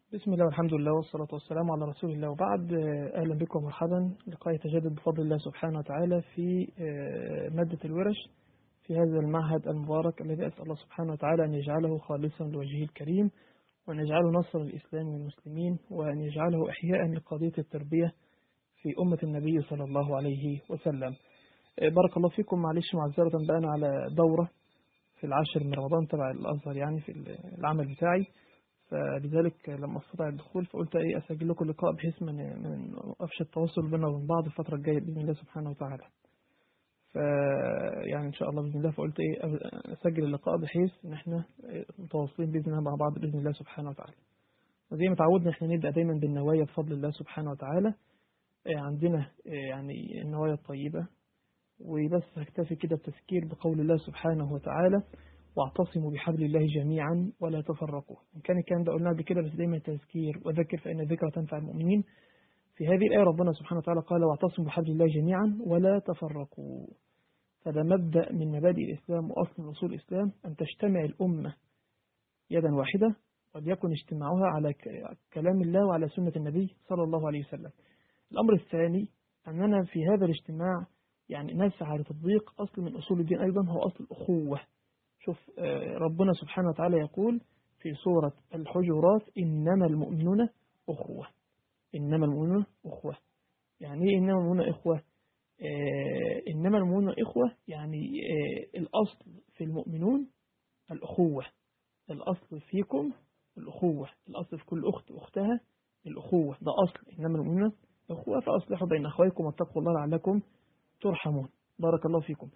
بسم الله والحمد لله والصلاة والسلام على رسول الله وبعد أهلا بكم ومرحبا لقاء يتجدد بفضل الله سبحانه وتعالى في مادة الورش في هذا المعهد المبارك الذي أسأل الله سبحانه وتعالى أن يجعله خالصا لوجهه الكريم وأن يجعله نصرا للإسلام والمسلمين وأن يجعله إحياء لقضية التربية في أمة النبي صلى الله عليه وسلم بارك الله فيكم معلش معذرة بقى أنا على دورة في العاشر من رمضان تبع الأزهر يعني في العمل بتاعي فلذلك لما استطاع الدخول فقلت ايه اسجل لكم لقاء بحيث ما من نوقفش التواصل بيننا وبين بعض الفترة الجاية بإذن الله سبحانه وتعالى. ف يعني إن شاء الله بإذن الله فقلت ايه أسجل اللقاء بحيث إن احنا متواصلين بإذن الله مع بعض بإذن الله سبحانه وتعالى. وزي ما تعودنا احنا نبدأ دايما بالنوايا بفضل الله سبحانه وتعالى. عندنا يعني النوايا الطيبة وبس هكتفي كده بتذكير بقول الله سبحانه وتعالى واعتصموا بحبل الله جميعا ولا تفرقوا إن كان الكلام ده قلناه بكده بس دايما تذكير وذكر فإن الذكرى تنفع المؤمنين في هذه الآية ربنا سبحانه وتعالى قال واعتصموا بحبل الله جميعا ولا تفرقوا فده مبدأ من مبادئ الإسلام وأصل من أصول الإسلام أن تجتمع الأمة يدا واحدة وليكن اجتماعها على كلام الله وعلى سنة النبي صلى الله عليه وسلم الأمر الثاني أننا في هذا الاجتماع يعني نسعى لتطبيق أصل من أصول الدين أيضا هو أصل الأخوة شوف ربنا سبحانه وتعالى يقول في سورة الحجرات إنما المؤمنون أخوة إنما المؤمنون أخوة يعني إيه إنما المؤمنون إخوة إنما المؤمنون إخوة يعني الأصل في المؤمنون الأخوة الأصل فيكم الأخوة الأصل في كل أخت أختها الأخوة ده أصل إنما المؤمنون أخوة فأصلحوا بين أخويكم واتقوا الله لعلكم ترحمون بارك الله فيكم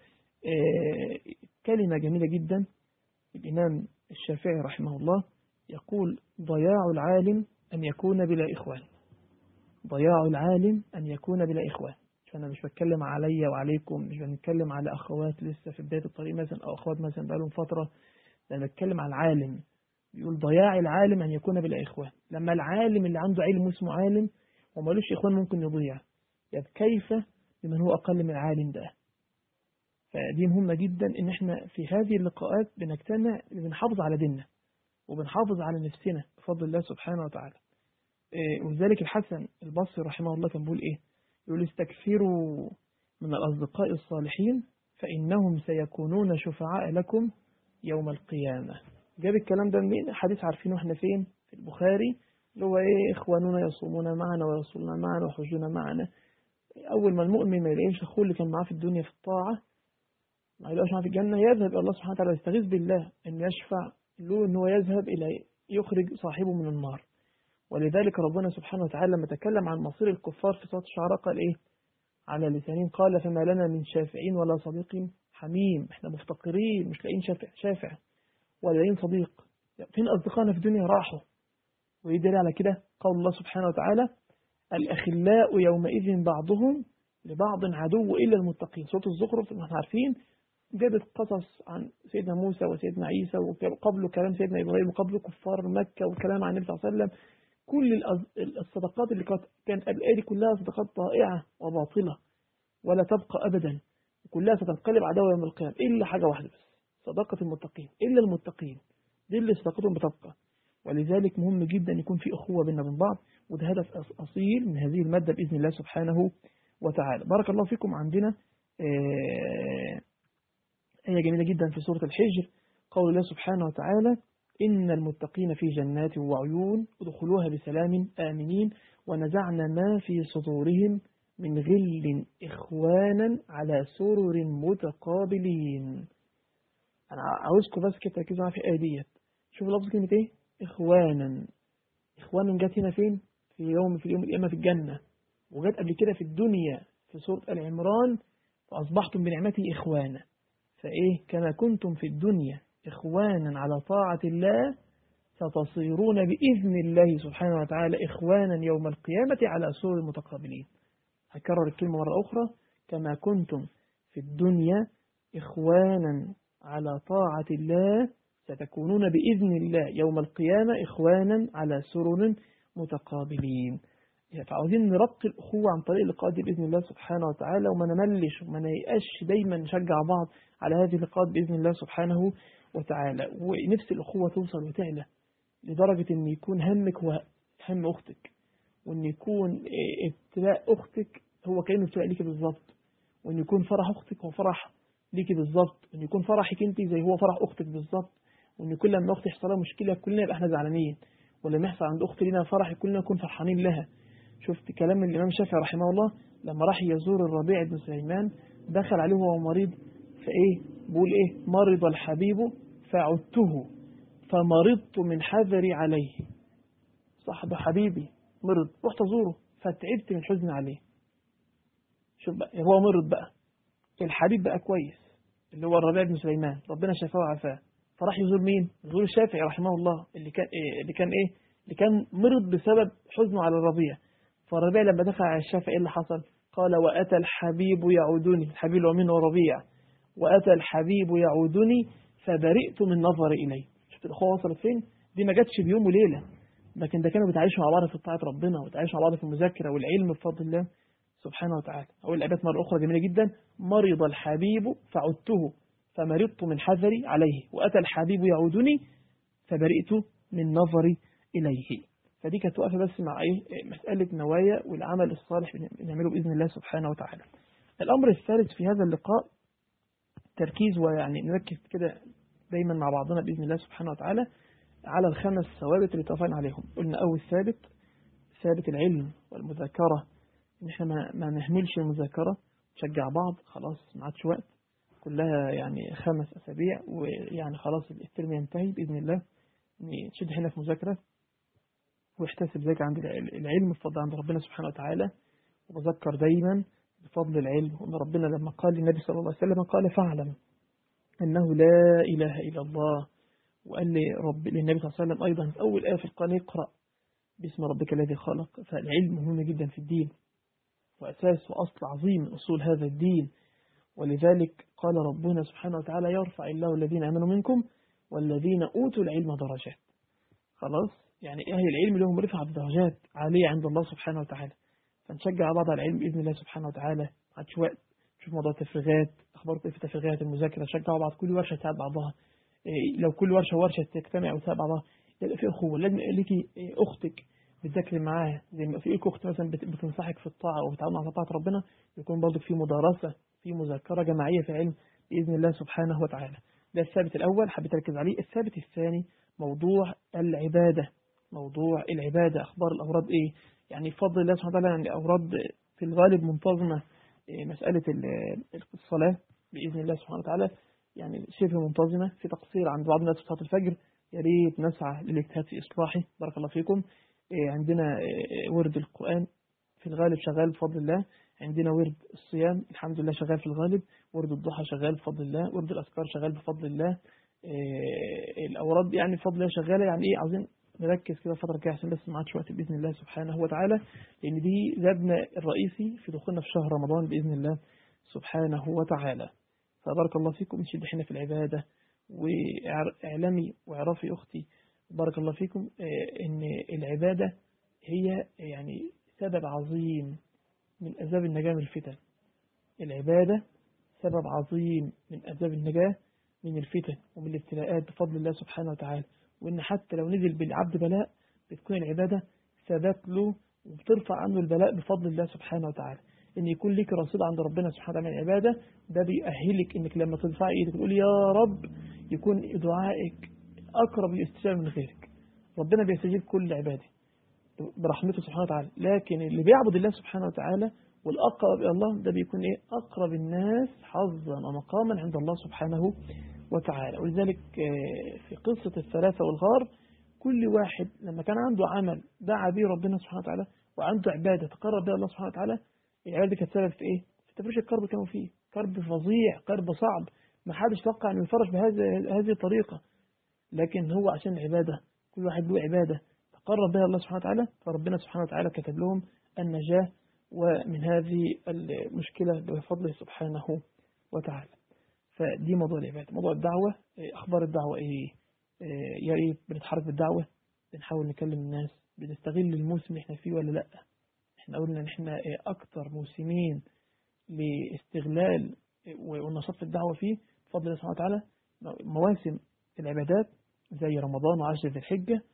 كلمة جميلة جدا الإمام الشافعي رحمه الله يقول ضياع العالم أن يكون بلا إخوان ضياع العالم أن يكون بلا إخوان فأنا مش بتكلم عليا وعليكم مش بنتكلم على أخوات لسه في بداية الطريق مثلا أو أخوات مثلا بقالهم فترة أنا بتكلم على العالم بيقول ضياع العالم أن يكون بلا إخوان لما العالم اللي عنده علم اسمه عالم ومالوش إخوان ممكن يضيع يعني كيف بمن هو أقل من العالم ده فدي مهمة جدا ان احنا في هذه اللقاءات بنجتمع بنحافظ على ديننا وبنحافظ على نفسنا بفضل الله سبحانه وتعالى إيه ولذلك الحسن البصري رحمه الله كان بيقول ايه يقول استكثروا من الأصدقاء الصالحين فإنهم سيكونون شفعاء لكم يوم القيامة جاب الكلام ده منين حديث عارفينه احنا فين في البخاري اللي هو ايه اخواننا يصومون معنا ويصلون معنا ويحجون معنا اول ما المؤمن ما يلاقيش اخوه اللي كان معاه في الدنيا في الطاعه ما يلاقوش معاه في الجنة يذهب إلى الله سبحانه وتعالى يستغيث بالله أن يشفع له أن هو يذهب إلى يخرج صاحبه من النار ولذلك ربنا سبحانه وتعالى لما تكلم عن مصير الكفار في سورة الشعراء قال إيه على لسانين قال فما لنا من شافعين ولا صديق حميم احنا مفتقرين مش لاقيين شافع شافع ولا لاقيين صديق فين أصدقائنا في الدنيا راحوا ويدل على كده قول الله سبحانه وتعالى الأخلاء يومئذ بعضهم لبعض عدو إلا المتقين سورة الزخرف احنا عارفين جابت قصص عن سيدنا موسى وسيدنا عيسى وقبله كلام سيدنا إبراهيم وقبله كفار مكة والكلام عن النبي صلى الله عليه وسلم كل الصدقات اللي كانت الآية دي كلها صدقات ضائعة وباطلة ولا تبقى أبدا كلها ستنقلب عداوة يوم القيامة إلا حاجة واحدة بس صدقة المتقين إلا المتقين دي اللي صدقتهم بتبقى ولذلك مهم جدا يكون في أخوة بيننا وبين بعض وده هدف أصيل من هذه المادة بإذن الله سبحانه وتعالى بارك الله فيكم عندنا آية جميلة جدا في سورة الحجر قول الله سبحانه وتعالى إن المتقين في جنات وعيون ادخلوها بسلام آمنين ونزعنا ما في صدورهم من غل إخوانا على سرر متقابلين أنا عاوزكم بس كده تركزوا معايا في الآية ديت شوفوا لفظ كلمة إيه إخوانا إخوانا جت هنا فين في يوم في اليوم القيامة في الجنة وجت قبل كده في الدنيا في سورة العمران فأصبحتم بنعمته إخوانا فإيه كما كنتم في الدنيا إخوانا على طاعة الله ستصيرون بإذن الله سبحانه وتعالى إخوانا يوم القيامة على سور المتقابلين هكرر الكلمة مرة أخرى كما كنتم في الدنيا إخوانا على طاعة الله ستكونون بإذن الله يوم القيامة إخوانا على سرر متقابلين فعاوزين نرقي الأخوة عن طريق اللقاءات دي بإذن الله سبحانه وتعالى وما نملش وما نيأش دايما نشجع بعض على هذه اللقاءات بإذن الله سبحانه وتعالى ونفس الأخوة توصل وتعلى لدرجة أن يكون همك هو تهم أختك وإن يكون ابتلاء أختك هو كأنه ابتلاء ليكي بالظبط وإن يكون فرح أختك هو فرح ليكي بالظبط وإن يكون فرحك أنت زي هو فرح أختك بالظبط وإن كل لما أختي يحصل لها مشكلة كلنا يبقى إحنا زعلانين ولما يحصل عند أختي لنا فرح كلنا نكون فرحانين لها شفت كلام الإمام الشافعي رحمه الله لما راح يزور الربيع بن سليمان دخل عليه وهو مريض فإيه بيقول إيه مرض الحبيب فعدته فمرضت من حذري عليه صاحب حبيبي مرض رحت أزوره فتعبت من حزن عليه شوف بقى هو مرض بقى الحبيب بقى كويس اللي هو الربيع بن سليمان ربنا شفاه وعافاه فراح يزور مين يزور الشافعي رحمه الله اللي كان إيه اللي كان ايه اللي كان مرض بسبب حزنه على الربيع فالربيع لما دخل على الشافعي ايه اللي حصل قال واتى الحبيب يعودني الحبيب اللي هو مين هو ربيع واتى الحبيب يعودني فبرئت من نظري اليه شفت الاخوه وصلت فين دي ما جاتش بيوم وليله لكن ده كانوا بيتعايشوا مع بعض في طاعه ربنا وبيتعايشوا مع بعض في المذاكره والعلم بفضل الله سبحانه وتعالى أقول الآيات مرة أخرى جميلة جدا مرض الحبيب فعدته فمرضت من حذري عليه وأتى الحبيب يعودني فبرئت من نظري إليه فدي كانت واقفة بس مع إيه مسألة نوايا والعمل الصالح بنعمله بإذن الله سبحانه وتعالى الأمر الثالث في هذا اللقاء تركيز ويعني نركز كده دايما مع بعضنا بإذن الله سبحانه وتعالى على الخمس ثوابت اللي اتفقنا عليهم قلنا أول ثابت ثابت العلم والمذاكرة ان احنا ما, ما نهملش المذاكرة نشجع بعض خلاص ما عادش وقت كلها يعني خمس أسابيع ويعني خلاص الترم ينتهي بإذن الله نشد هنا في مذاكرة واحتسب ذلك عند العلم بفضل عند ربنا سبحانه وتعالى وبذكر دايما بفضل العلم وأن ربنا لما قال للنبي صلى الله عليه وسلم قال فاعلم أنه لا إله إلا الله وقال لرب للنبي صلى الله عليه وسلم أيضا في أول آية في القرآن اقرأ باسم ربك الذي خلق فالعلم مهم جدا في الدين وأساس وأصل عظيم من أصول هذا الدين ولذلك قال ربنا سبحانه وتعالى يرفع الله الذين آمنوا منكم والذين أوتوا العلم درجات خلاص يعني أهل العلم لهم رفعة بدرجات عالية عند الله سبحانه وتعالى فنشجع بعض على العلم بإذن الله سبحانه وتعالى عادش وقت نشوف موضوع التفريغات أخباركم إيه في تفريغات المذاكرة شجعوا بعض كل ورشة تساعد بعضها إيه لو كل ورشة ورشة تجتمع وتساعد بعضها يبقى في أخوة لازم ليكي أختك بتذاكري معاها زي ما في اخت مثلا بتنصحك في الطاعه وبتعاون على طاعه ربنا يكون برضه في مدارسه في مذاكره جماعيه في علم باذن الله سبحانه وتعالى ده الثابت الاول حبيت اركز عليه الثابت الثاني موضوع العباده موضوع العباده اخبار الاوراد ايه يعني بفضل الله سبحانه وتعالى يعني الاوراد في الغالب منتظمه مساله الصلاه باذن الله سبحانه وتعالى يعني شبه منتظمه في تقصير عند بعض الناس في صلاه الفجر يا ريت نسعى للاجتهاد في اصلاحه بارك الله فيكم عندنا ورد القرآن في الغالب شغال بفضل الله عندنا ورد الصيام الحمد لله شغال في الغالب ورد الضحى شغال بفضل الله ورد الأذكار شغال بفضل الله الأوراد يعني بفضل الله شغالة يعني إيه عاوزين نركز كده فترة كده عشان بس ما عادش وقت بإذن الله سبحانه وتعالى لأن دي زادنا الرئيسي في دخولنا في شهر رمضان بإذن الله سبحانه وتعالى فبارك الله فيكم نشد حنا في العبادة واعلمي واعرفي أختي بارك الله فيكم ان العبادة هي يعني سبب عظيم من أسباب النجاة من الفتن العبادة سبب عظيم من أسباب النجاة من الفتن ومن الابتلاءات بفضل الله سبحانه وتعالى وإن حتى لو نزل بالعبد بلاء بتكون العبادة سبب له وبترفع عنه البلاء بفضل الله سبحانه وتعالى إن يكون لك رصيد عند ربنا سبحانه وتعالى من العبادة ده بيأهلك إنك لما ترفعي إيدك تقول يا رب يكون دعائك أقرب للاستجابة من غيرك ربنا بيستجيب كل عباده برحمته سبحانه وتعالى لكن اللي بيعبد الله سبحانه وتعالى والأقرب إلى الله ده بيكون إيه أقرب الناس حظا ومقاما عند الله سبحانه وتعالى ولذلك في قصة الثلاثة والغار كل واحد لما كان عنده عمل دعا به ربنا سبحانه وتعالى وعنده عبادة تقرب بها الله سبحانه وتعالى العبادة كانت سبب في إيه؟ في تفريش الكرب كانوا فيه كرب فظيع كرب صعب ما حدش توقع أن يفرش بهذه هذه الطريقة لكن هو عشان العبادة كل واحد له عبادة تقرب بها الله سبحانه وتعالى فربنا سبحانه وتعالى كتب لهم النجاة ومن هذه المشكلة بفضله سبحانه وتعالى فدي موضوع العبادة موضوع الدعوة أخبار الدعوة إيه يا ريت بنتحرك بالدعوة بنحاول نكلم الناس بنستغل الموسم اللي احنا فيه ولا لأ احنا قلنا ان احنا أكتر موسمين لاستغلال والنشاط في الدعوة فيه بفضل الله سبحانه وتعالى مواسم العبادات زي رمضان وعشر ذي الحجة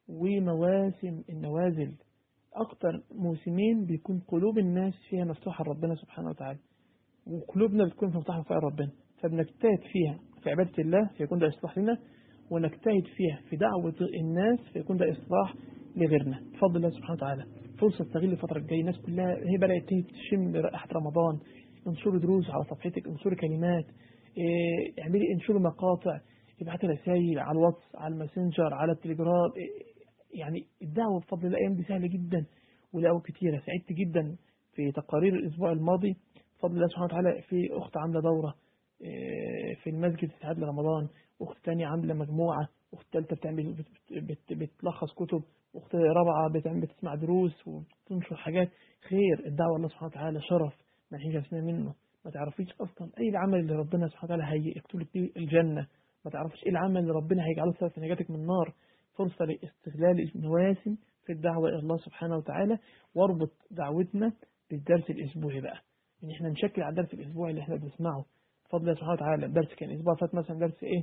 ومواسم النوازل أكتر موسمين بيكون قلوب الناس فيها مفتوحة لربنا سبحانه وتعالى وقلوبنا بتكون مفتوحة في ربنا فبنجتهد فيها في عبادة الله فيكون ده إصلاح لنا ونجتهد فيها في دعوة الناس فيكون ده إصلاح لغيرنا بفضل الله سبحانه وتعالى فرصة تستغل الفترة الجاية الناس كلها هي بدأت تشم رائحة رمضان انشروا دروس على صفحتك انشروا كلمات إيه، اعملي انشروا مقاطع ابعتي رسائل على الواتس على الماسنجر على التليجرام إيه، يعني الدعوة بفضل الله الأيام دي سهلة جدا ولقوا كتيرة سعدت جدا في تقارير الأسبوع الماضي بفضل الله سبحانه وتعالى في أخت عاملة دورة إيه، في المسجد استعداد لرمضان أخت تانية عاملة مجموعة أخت تالتة بتعمل بت- بت- بتلخص كتب أخت رابعة بتعمل بتسمع دروس وبتنشر حاجات خير الدعوة الله سبحانه وتعالى شرف ما نحيش نفسنا منه ما تعرفيش أصلا أي العمل اللي ربنا سبحانه وتعالى هيكتب لك بيه الجنة ما تعرفش إيه العمل اللي ربنا هيجعله سبب في نجاتك من النار فرصة لاستغلال المواسم في الدعوة إلى الله سبحانه وتعالى واربط دعوتنا بالدرس الأسبوعي بقى إن إحنا نشكل على الدرس الأسبوعي اللي إحنا بنسمعه بفضل الله سبحانه وتعالى الدرس كان الأسبوع فات مثلا درس إيه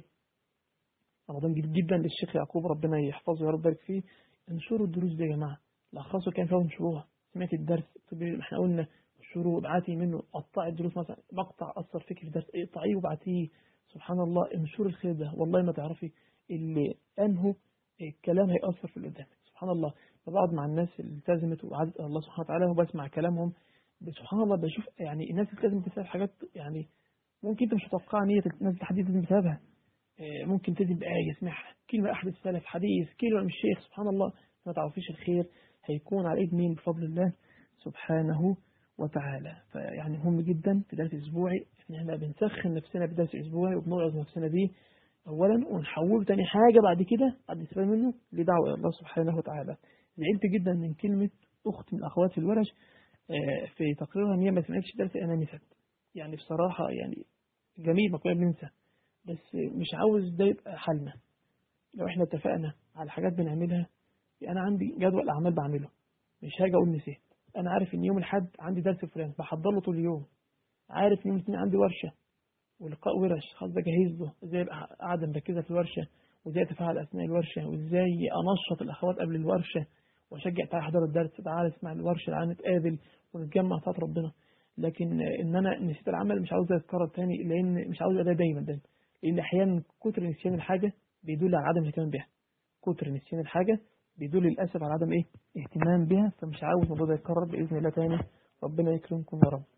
رمضان جديد جدا للشيخ يعقوب ربنا يحفظه يا رب يبارك فيه انشروا الدروس دي يا جماعة لخصوا كان فيها انشروها سمعت الدرس اكتبي- احنا قلنا انشروه ابعتي منه قطعي الدروس مثلا مقطع أثر فيك في الدرس اقطعيه وابعتيه سبحان الله انشر الخير ده والله ما تعرفي اللي أنهوا الكلام هيأثر في اللي قدامك سبحان الله بقعد مع الناس اللي التزمت وعدت الله سبحانه وتعالى وبسمع كلامهم سبحان الله بشوف يعني الناس اللي التزمت بسبب حاجات يعني ممكن انت مش متوقع ان هي الناس تحديدا تلتزم بسببها آه، ممكن تلتزم بآية سمعها كلمة أحد السلف حديث كلمة من الشيخ سبحان الله ما تعرفيش الخير هيكون على ايد مين بفضل الله سبحانه وتعالى فيعني مهم جدا في درس اسبوعي ان احنا بنسخن نفسنا بدرس اسبوعي وبنوعظ نفسنا بيه اولا ونحوله تاني حاجه بعد كده بعد الاستفاده منه لدعوه الى الله سبحانه وتعالى زعلت جدا من كلمه اخت من الاخوات في الورش آه، في تقريرها ان هي ما سمعتش درس انا نسيت يعني بصراحه يعني جميل ما كنا بننسى بس مش عاوز ده يبقى حالنا لو احنا اتفقنا على حاجات بنعملها انا عندي جدول اعمال بعمله مش هاجي اقول نسيت انا عارف ان يوم الاحد عندي درس فلان بحضر له طول اليوم عارف ان يوم الاثنين عندي ورشه ولقاء ورش خلاص بجهز له ازاي ابقى قاعده مركزه في الورشه وازاي اتفاعل اثناء الورشه وازاي انشط الاخوات قبل الورشه واشجع تعالى احضر الدرس تعالى اسمع الورشه تعالى نتقابل ونتجمع بتاعت ربنا لكن ان انا نسيت العمل مش عاوز ده يتكرر تاني لان مش عاوز ده دايما دايما لان احيانا كتر نسيان الحاجه بيدل على عدم الاهتمام بها كتر نسيان الحاجه بيدل للاسف على عدم ايه اهتمام بها فمش عاوز الموضوع ده يتكرر باذن الله تاني ربنا يكرمكم يا رب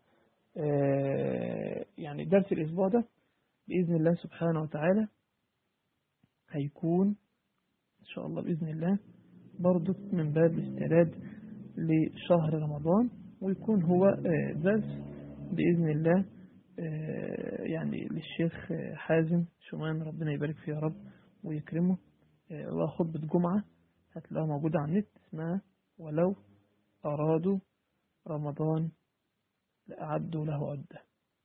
آه يعني درس الاسبوع ده باذن الله سبحانه وتعالى هيكون ان شاء الله باذن الله برضو من باب الاستعداد لشهر رمضان ويكون هو آه، درس باذن الله آه، يعني للشيخ آه، حازم شومان ربنا يبارك فيه يا رب ويكرمه آه، وهو خطبة جمعة هتلاقوها موجودة على النت اسمها ولو أرادوا رمضان لأعدوا له عدة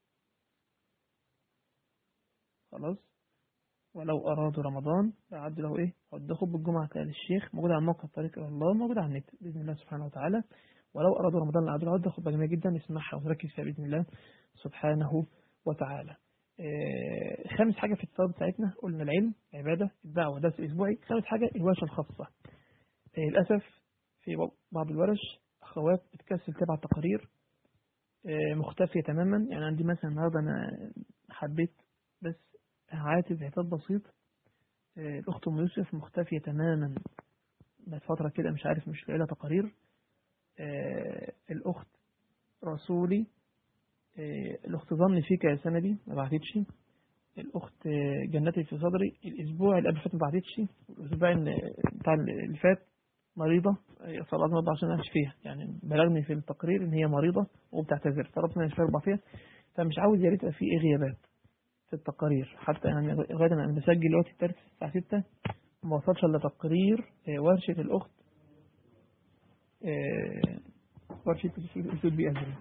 خلاص ولو أرادوا رمضان لأعدوا له إيه عدة خطبة الجمعة بتاع الشيخ موجودة على موقع طريق إلى الله موجودة على النت بإذن الله سبحانه وتعالى ولو أرادوا رمضان لأعدوا له عدة خطبة جميلة جدا نسمعها ونركز فيها بإذن الله سبحانه وتعالى آه، خامس حاجة في الثواب بتاعتنا قلنا العلم عبادة الدعوة درس أسبوعي خامس حاجة الورشة الخاصة آه، للأسف في بعض الورش أخوات بتكسل تبع تقارير آه، مختفية تماما يعني عندي مثلا النهاردة أنا حبيت بس هعاتب عتاب بسيط آه، الأخت أم يوسف مختفية تماما بقت فترة كده مش عارف مش لاقي لها تقارير آه، الأخت رسولي آه، الأخت ظن فيك يا سندي ما بعتتش الأخت آه، جنتي في صدري الأسبوع اللي قبل فات ما بعتتش الأسبوع اللي- بتاع اللي فات مريضة آه، صلاة مرضى عشان أمشي فيها يعني بلغني في التقرير إن هي مريضة وبتعتذر فربنا يشفيها ويرضى فيها فمش عاوز يا ريت يبقى في إيه غيابات في التقارير حتى يعني لغاية أنا بسجل دلوقتي الدرس الساعة 6 ما وصلش إلا تقرير آه، ورشة الأخت آه، ورشة الأسود بي أزري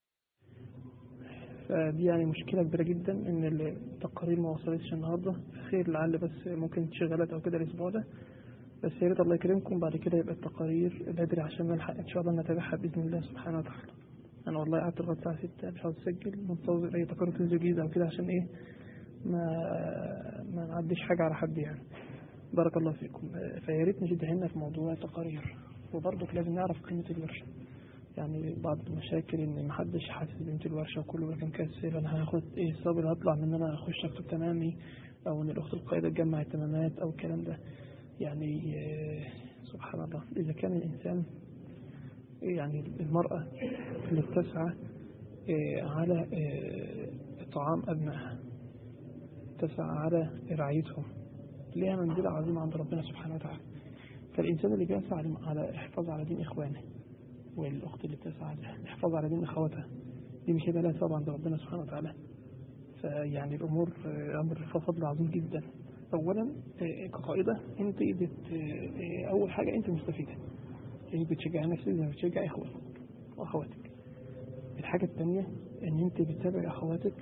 فدي يعني مشكلة كبيرة جدا إن التقارير ما وصلتش النهاردة خير لعل بس ممكن تشغلات أو كده الأسبوع ده بس يا ريت الله يكرمكم بعد كده يبقى التقارير بدري عشان نلحق إن شاء الله نتابعها بإذن الله سبحانه وتعالى أنا والله قعدت لغاية الساعة 6 مش عاوز أسجل منتظر أي تقارير تنزل جديدة أو كده عشان إيه ما ما نعديش حاجة على حد يعني بارك الله فيكم فيا ريت نجد هنا في موضوع التقارير وبرضك لازم نعرف قيمة الورشة يعني بعض المشاكل ان محدش حاسس بقيمة الورشة وكله كان كسل انا هاخد ايه الصبر اللي هطلع من ان انا اخش اكتب تمامي او ان الاخت القائدة تجمع التمامات او الكلام ده يعني آه، سبحان الله اذا كان الانسان يعني المرأة اللي بتسعى آه، على آه، طعام أبنائها تسعى على رعايتهم ليها منزلة عظيمة عند ربنا سبحانه وتعالى فالإنسان اللي بيسعى على الحفاظ على دين إخوانه والأخت اللي بتسعى على الحفاظ على دين أخواتها دي مش هيبقى لها ثواب عند ربنا سبحانه وتعالى فيعني الأمور آه، أمر فضل عظيم جدا أولا آه، كقائدة أنت بت آه، أول حاجة أنت مستفيدة يعني بتشجع نفسك زي ما بتشجع إخوانك وأخواتك الحاجة الثانية ان انت بتتابع اخواتك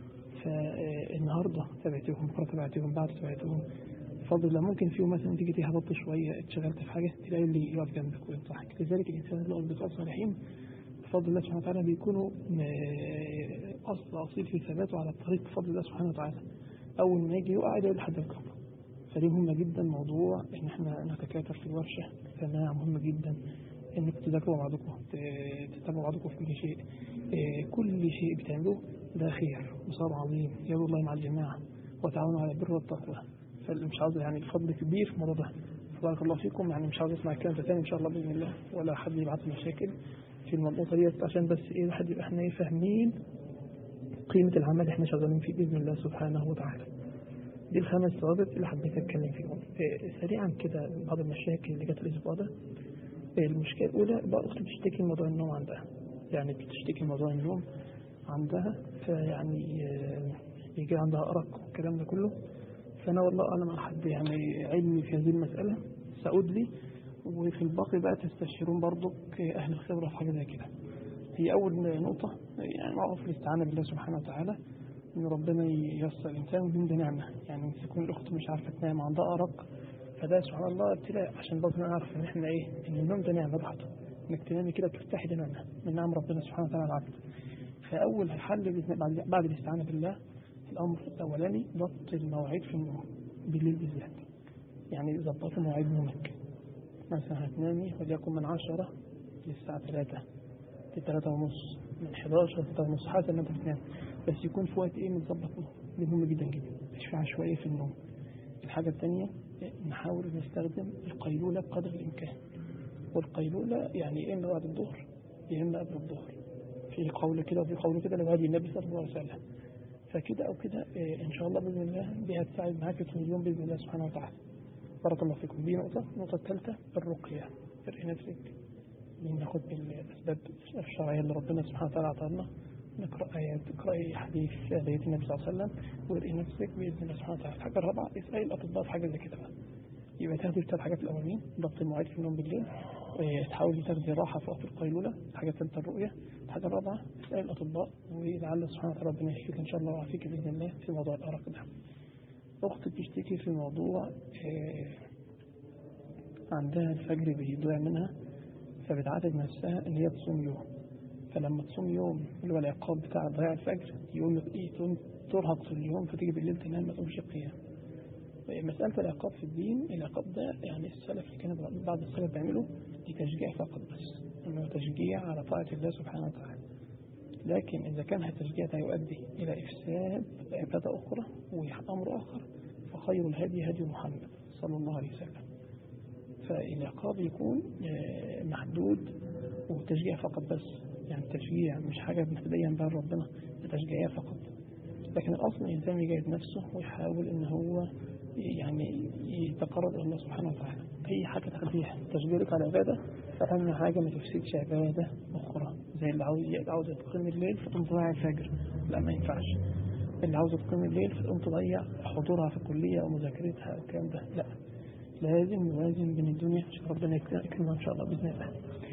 فالنهاردة تابعتهم بكرة تابعتهم بعد تابعتهم بفضل الله ممكن فيهم مثلا تيجي تهبط شوية اتشغلت في حاجة تلاقي اللي يقف جنبك وينصحك لذلك الإنسان اللي أصدقاء صالحين بفضل الله سبحانه وتعالى بيكونوا م- أصل أصيل في ثباته على الطريق بفضل الله سبحانه وتعالى أول ما يجي يقع يقول لحد الكفر فدي مهمة جدا موضوع إن إحنا نتكاتف في الورشة سماع مهم جدا إنك تذاكروا بعضكم ت- تتابعوا بعضكم في كل شيء إيه، كل شيء بتعملوه ده خير وصار عظيم يد الله مع الجماعة وتعاونوا على البر والتقوى فمش عاوز يعني الفضل كبير في الموضوع ده بارك الله فيكم يعني مش عاوز اسمع الكلام ده تاني ان شاء الله باذن الله ولا حد يبعت لي مشاكل في الموضوع ديت عشان بس ايه الواحد يبقى احنا إيه فاهمين قيمة العمل اللي احنا شغالين فيه باذن الله سبحانه وتعالى دي الخمس ثوابت اللي حبيت اتكلم فيهم إيه، سريعا كده بعض المشاكل اللي جت الاسبوع ده إيه، المشكله الاولى بقى اختي بتشتكي من موضوع النوم عندها يعني بتشتكي من موضوع النوم عندها فيعني آه، يجي عندها ارق والكلام ده كله فانا والله اعلم عن حد يعني علمي في هذه المساله سأدلي وفي الباقي بقى تستشيرون برضك اهل الخبره في حاجه زي كده هي اول نقطه يعني معروف الاستعانه بالله سبحانه وتعالى ان ربنا ييسر الانسان ودين ده نعمه يعني تكون الاخت مش عارفه تنام عندها ارق فده سبحان الله ابتلاء عشان برضه نعرف ان احنا ايه ان النوم ده نعمه بحته انك تنامي كده ترتاحي ده نعمه من نعم ربنا سبحانه وتعالى على العبد فاول حل بإذن- بعد بعد الاستعانه بالله الامر الاولاني ضبط المواعيد في النوم بالليل بالذات يعني ظبطي مواعيد نومك مثلا هتنامي وليكن من 10 للساعة 3 ل 3 ونص من 11 ل 3 ونص حسب ما انت بتنام بس يكون في وقت ايه متظبط نوم دي مهمة جدا جدا مش في عشوائية في النوم الحاجة الثانية نحاول نستخدم القيلولة بقدر الإمكان والقيلولة يعني إما بعد الظهر يا إما قبل الظهر في قول كده وفي قول كده لهدي النبي صلى الله عليه وسلم فكده أو كده إيه، إن شاء الله بإذن الله دي هتساعد معاك طول اليوم بإذن الله سبحانه وتعالى بارك الله فيكم دي نقطة النقطة الثالثة الرقية فرق نفسك ناخد بالأسباب الشرعية اللي ربنا سبحانه وتعالى أعطانا نقرأ آيات تقرأي حديث آيات النبي صلى الله عليه وسلم وارقي نفسك بإذن الله سبحانه وتعالى الحاجة الرابعة اسألي الأطباء في حاجة زي كده بقى يبقى تاخدي الثلاث حاجات الأولانيين ضبط المواعيد في النوم بالليل إيه، تحاولي تاخدي راحة في وقت القيلولة الحاجة الثالثة الرؤية الحاجة الرابعة اسألي الأطباء ولعل سبحانه وتعالى ربنا يشفيك إن شاء الله ويعافيك بإذن الله في موضوع الأرق ده أختي بتشتكي في موضوع إيه، عندها الفجر بيضيع منها فبتعاتب نفسها ان هي تصوم يوم فلما تصوم يوم اللي هو العقاب بتاع ضياع الفجر يقوم ايه تقوم ترهق في اليوم فتيجي بالليل تنام ما تقومش القيام مسألة العقاب في الدين العقاب ده يعني السلف اللي كان بعض السلف بيعملوا لتشجيع فقط بس انه تشجيع على طاعة الله سبحانه وتعالى لكن إذا كان التشجيع ده يؤدي إلى إفساد عبادة أخرى وأمر آخر فخير الهدي هدي محمد صلى الله عليه وسلم فالعقاب يكون آه، محدود وتشجيع فقط بس يعني تشجيع مش حاجة بنتدين بها ربنا ده تشجيعية فقط لكن الأصل الإنسان يجاهد نفسه ويحاول إن هو يعني يتقرب إلى الله سبحانه وتعالى أي حاجة تخليها تشجيعك على عبادة فأهم حاجة ما تفسدش عبادة أخرى زي اللي عاوز عاوز تقيم الليل فتقوم تضيع الفجر لا ما ينفعش اللي عاوزة تقيم الليل فتقوم تضيع حضورها في الكلية أو مذاكرتها أو الكلام ده لا لازم نوازن بين الدنيا عشان ربنا يكرمها إن شاء الله بإذن الله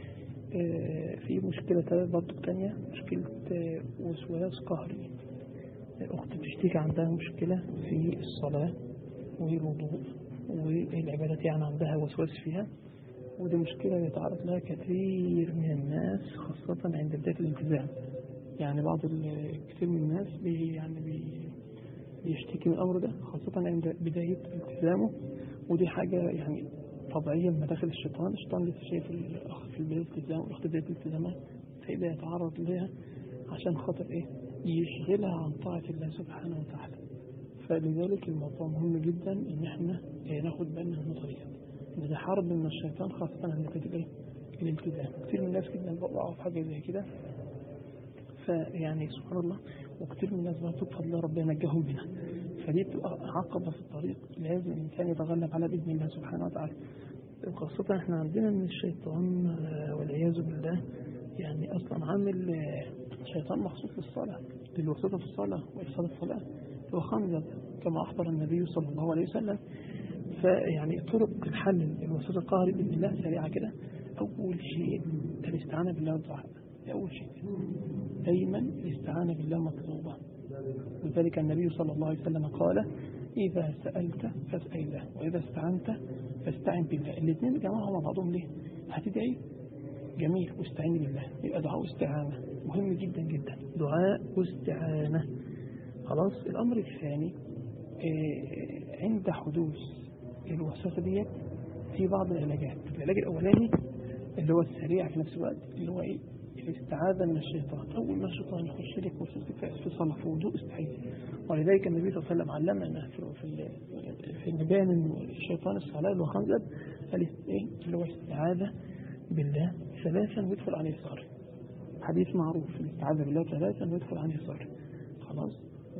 آه، في مشكلة تانية برضه تانية مشكلة آه، وسواس قهري الأخت بتشتكي عندها مشكلة في الصلاة والوضوء والعبادات يعني عندها وسواس فيها ودي مشكلة يتعرض لها كثير من الناس خاصة عند بداية الالتزام يعني بعض ال- كثير من الناس بي يعني بي بيشتكي من الأمر ده خاصة عند بداية التزامه ودي حاجة يعني طبيعية من مداخل الشيطان الشيطان لسه شايف الأخ في البداية الالتزام والأخت في بداية الالتزامات فيبدأ يتعرض لها عشان خاطر إيه يشغلها عن طاعة الله سبحانه وتعالى فلذلك الموضوع مهم جدا إن إحنا إيه ناخد بالنا من النقطة دي إن ده حرب من الشيطان خاصة عند الإيه الالتزام كتير من الناس جدا بقعوا في حاجة زي كده فيعني سبحان الله وكتير من الناس بقى بفضل الله ربنا نجاهم منها فدي بتبقى عقبة في الطريق لازم الإنسان يتغلب على بإذن الله سبحانه وتعالى خاصة احنا عندنا من الشيطان والعياذ بالله يعني أصلا عامل شيطان مخصوص للصلاة للوسطة في الصلاة وإفساد الصلاة هو خنزب كما أخبر النبي صلى الله عليه وسلم فيعني طرق الحل الوسطة القهري بإذن الله سريعة كده أول شيء الاستعانة بالله والدعاء أول شيء دايما الاستعانة بالله مطلوبة لذلك النبي صلى الله عليه وسلم قال إذا سألت فاسأل الله وإذا استعنت فاستعن بالله الاثنين جمعوا مع بعضهم ليه هتدعي جميل واستعين بالله يبقى دعاء واستعانة مهم جدا جدا دعاء واستعانة خلاص الأمر الثاني إيه عند حدوث الوسوسة ديت في بعض العلاجات العلاج الأولاني اللي هو السريع في نفس الوقت اللي هو إيه الاستعاذة من الشيطان أول ما الشيطان يخش لك وسوسك في صلاة في وضوء استعيذ ولذلك النبي صلى الله عليه وسلم علمنا في في في النبان الشيطان الصلاة اللي هو خنزب اللي هو الاستعاذة بالله ثلاثا ويدخل عن يساره حديث معروف الاستعاذة بالله ثلاثا ويدخل عن يساره خلاص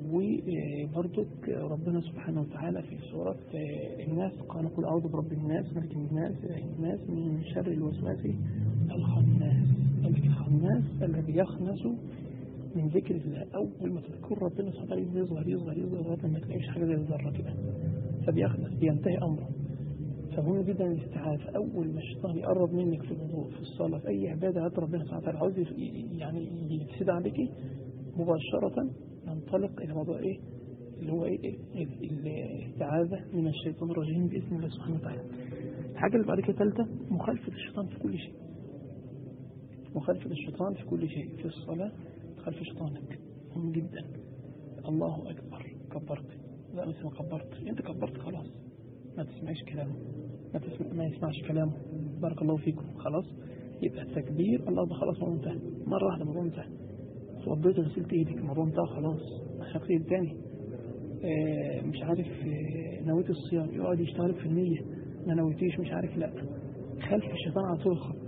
وبرضك ربنا سبحانه وتعالى في سورة الناس قال قل أعوذ برب الناس ملك الناس إله الناس من شر الوسواس الخناس الخناس الذي يخنس من ذكر الله أول ما تذكر ربنا سبحانه وتعالى يصغر يصغر يصغر لغاية ما تلاقيش حاجة زي الذرة كده فبيخنس بينتهي أمره فمهم جدا الاستعاذة أول ما الشيطان يقرب منك في الوضوء في الصلاة في أي عبادة عند ربنا سبحانه وتعالى عاوز يعني يفسد عليك مباشرة ننطلق إلى موضوع إيه اللي هو إيه الاستعاذة من الشيطان الرجيم بإذن الله سبحانه وتعالى الحاجة اللي بعد كده ثالثة مخالفة الشيطان في كل شيء مخالفة الشيطان في كل شيء في الصلاة خلف شيطانك مهم جدا الله أكبر كبرت لا بس ما كبرت أنت كبرت خلاص ما تسمعش كلامه ما, تسمع ما يسمعش كلامه بارك الله فيكم خلاص يبقى التكبير الله ده خلاص الموضوع انتهى مرة واحدة الموضوع انتهى اتوضيت غسلت ايدك الموضوع انتهى خلاص مش هغسل تاني آه مش عارف آه نويت الصيام يقعد يشتغل في النية ما نويتيش مش عارف لا خلف الشيطان على طول الخط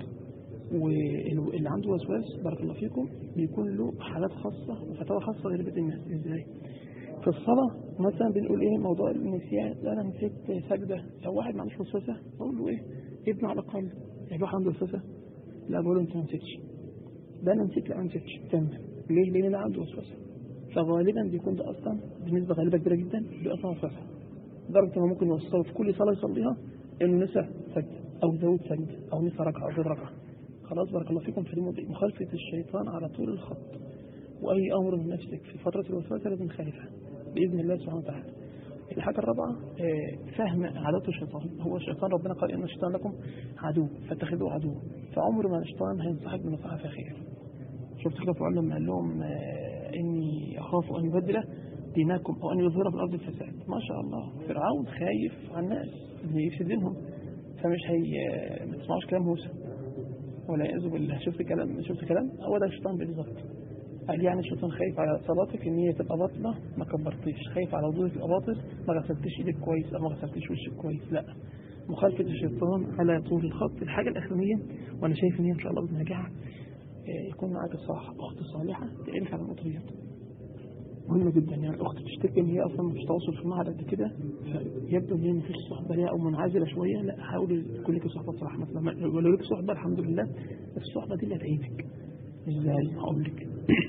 واللي عنده وسواس بارك الله فيكم بيكون له حالات خاصة وفتاوى خاصة غير بقية الناس ازاي في الصلاة مثلا بنقول ايه موضوع النسيان لا انا نسيت سجدة لو واحد ما عندوش وسوسة بقول له ايه ابن على الاقل يعني واحد عنده وسوسة لا بقول له انت ما نسيتش ده انا نسيت لا ما نسيتش كمل ليه لان انا عنده وسوسة فغالبا بيكون ده اصلا بنسبة غالبة كبيرة جدا بيبقى اصلا وسوسة لدرجة انه ممكن يوصله في كل صلاة يصليها انه نسى سجدة او زود سجدة او نسى ركعة او زود ركعة خلاص بارك الله فيكم في مخالفة الشيطان على طول الخط وأي أمر من نفسك في فترة الوسواس لازم خالفها بإذن الله سبحانه وتعالى الحاجة الرابعة فهم عادات الشيطان هو الشيطان ربنا قال إن الشيطان لكم عدو فاتخذوه عدو فعمر ما الشيطان هينصحك بنصيحة فيها خير شفت كده فرعون لما قال لهم إني أخاف أن يبدل دينكم أو أن يظهر في الأرض الفساد ما شاء الله فرعون خايف على الناس يفسد دينهم فمش هي ما تسمعوش كلام موسى ولا يعوذ بالله شفت كلام شفت كلام هو ده الشيطان بالظبط قال يعني الشيطان خايف على صلاتك ان هي تبقى باطله ما كبرتيش خايف على وضوءك يبقى باطل ما غسلتيش ايدك كويس او ما غسلتيش وشك كويس لا مخالفة الشيطان على طول الخط الحاجة الأخرانية وأنا شايف إن هي إن شاء الله بنجاح يكون معاك صح أخت صالحة تقلك على المطريات مهمة جدا يعني الأخت تشتكي إن هي أصلا مش تواصل في المعهد قد كده فيبدو إن هي مفيش صحبة ليها أو منعزلة شوية لا حاول يكون لك صحبة صراحة مثلا ولو لك صحبة الحمد لله بس الصحبة دي اللي هتعينك إزاي هقول لك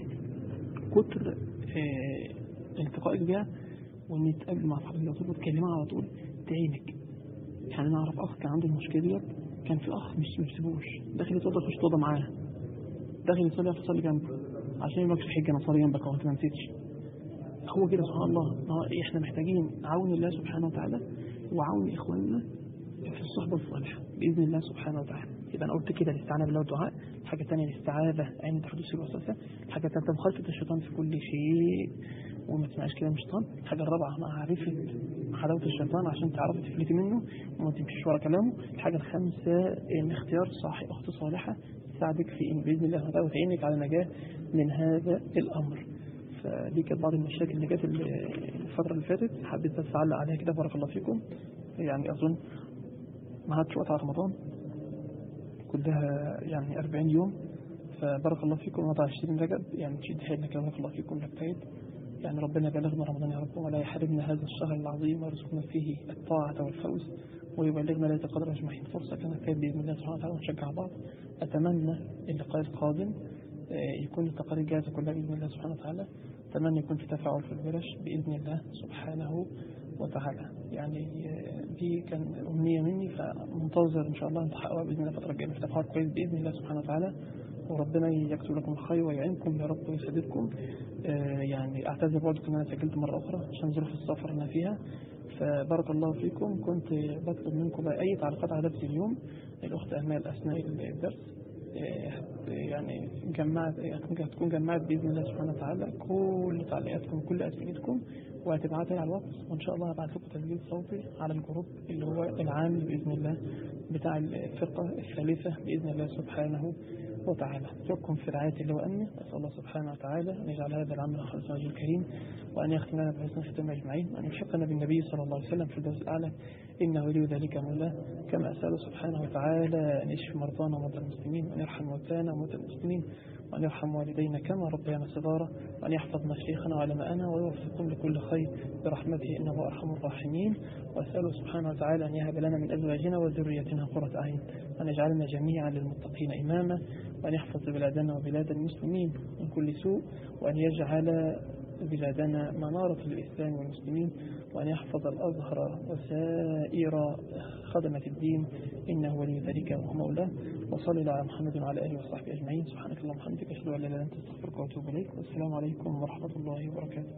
كتر آه التقائك بيها وإن يتقابل مع صاحبك على طول وتكلمها على طول تعينك يعني أنا أعرف أخ كان عنده المشكلة ديت كان في أخ مش مبسيبوش داخل يتوضى يخش توضى معاه داخل يصلي يصلي جنبه عشان يبقى في حجة أنا أصلي جنبك أهو أنت ما نسيتش هو كده سبحان الله احنا محتاجين عون الله سبحانه وتعالى وعون اخواننا في الصحبة الصالحة بإذن الله سبحانه وتعالى يبقى أنا قلت كده الاستعانة بالله والدعاء الحاجة الثانية الاستعاذة عند حدوث الوسوسة الحاجة الثالثة مخالفة الشيطان في كل شيء وما تسمعش كلام الشيطان الحاجة الرابعة معرفة عداوة الشيطان عشان تعرفي تفلتي منه وما تمشيش ورا كلامه الحاجة الخامسة ان اختيار صاحب أخت صالحة تساعدك في إن بإذن الله تعالى وتعينك على النجاة من هذا الأمر فدي كانت بعض المشاكل اللي جت الفترة اللي فاتت حبيت بس أعلق عليها كده بارك الله فيكم يعني أظن ما عادش وقت على رمضان كلها يعني 40 يوم فبارك الله فيكم وضع 20 رجب يعني تشد حيلك بارك الله فيكم نجتهد يعني ربنا بلغنا رمضان يا رب ولا يحرمنا هذا الشهر العظيم ويرزقنا فيه الطاعة والفوز ويبلغنا ليلة القدر أجمعين فرصة كانت كانت بإذن الله سبحانه وتعالى ونشجع بعض أتمنى اللقاء القادم يكون التقارير جاهزة كلها بإذن الله سبحانه وتعالى أتمنى يكون في تفاعل في الورش بإذن الله سبحانه وتعالى يعني دي كان أمنية مني فمنتظر إن شاء الله أن تحققها بإذن الله الفترة الجاية في تفاعل كويس بإذن الله سبحانه وتعالى وربنا يكتب لكم الخير ويعينكم يا رب ويسددكم آه يعني اعتذر برضه ان انا سجلت مره اخرى عشان ظروف السفر اللي انا فيها فبارك الله فيكم كنت بطلب منكم بقى اي تعليقات على درس اليوم الاخت امال اثناء الدرس آه يعني جمعت هتكون جمعت باذن الله سبحانه وتعالى كل تعليقاتكم كل اسئلتكم وهتبعتها على الواتس وان شاء الله هبعت لكم تسجيل صوتي على الجروب اللي هو العام باذن الله بتاع الفرقه الثالثه باذن الله سبحانه وتعالى اترككم في رعاية الله وأمنه أسأل الله سبحانه وتعالى أن يجعل هذا العمل خالصا وجه الكريم وأن يختم لنا بحسن ختام أجمعين وأن يلحقنا بالنبي صلى الله عليه وسلم في الدرس الأعلى إنه ولي ذلك مولاه كما أسأله سبحانه وتعالى أن يشفي مرضانا ومرضى المسلمين وأن يرحم موتانا وموتى المسلمين وأن يرحم والدينا كما ربينا صغارا وأن يحفظ مشايخنا وعلماءنا ويوفقهم لكل خير برحمته إنه أرحم الراحمين وأسأله سبحانه وتعالى أن يهب لنا من أزواجنا وذريتنا قرة أعين وأن يجعلنا جميعا للمتقين إماما وأن يحفظ بلادنا وبلاد المسلمين من كل سوء وأن يجعل بلادنا منارة للإسلام والمسلمين وأن يحفظ الأزهر وسائر خدمة الدين إنه ولي ذلك ومولاه وصلى على محمد وعلى آله وصحبه أجمعين سبحانك اللهم وبحمدك أشهد أن لا إله إلا أنت أستغفرك وأتوب إليك والسلام عليكم ورحمة الله وبركاته